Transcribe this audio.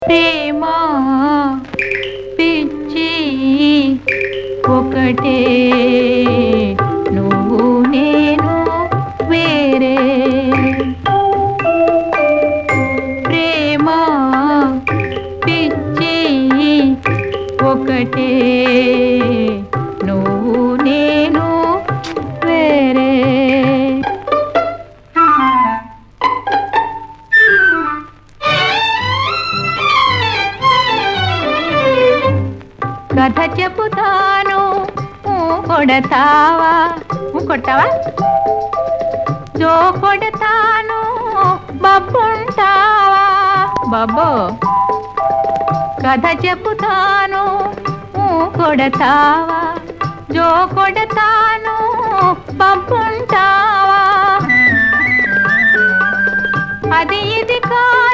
ప్రేమ పిచ్చి ఒకటే నువ్వు నేను వేరే ప్రేమ పిచ్చి ఒకటే నువ్వు నేను వేరే కథ చెబుతాను ఊ కొడతావా ఊ కొట్టావా జో కొడతాను బబ్బుంటావా బబ్బో కథ చెబుతాను ఊ కొడతావా జో కొడతాను బబ్బుంటావా అది ఇది కాదు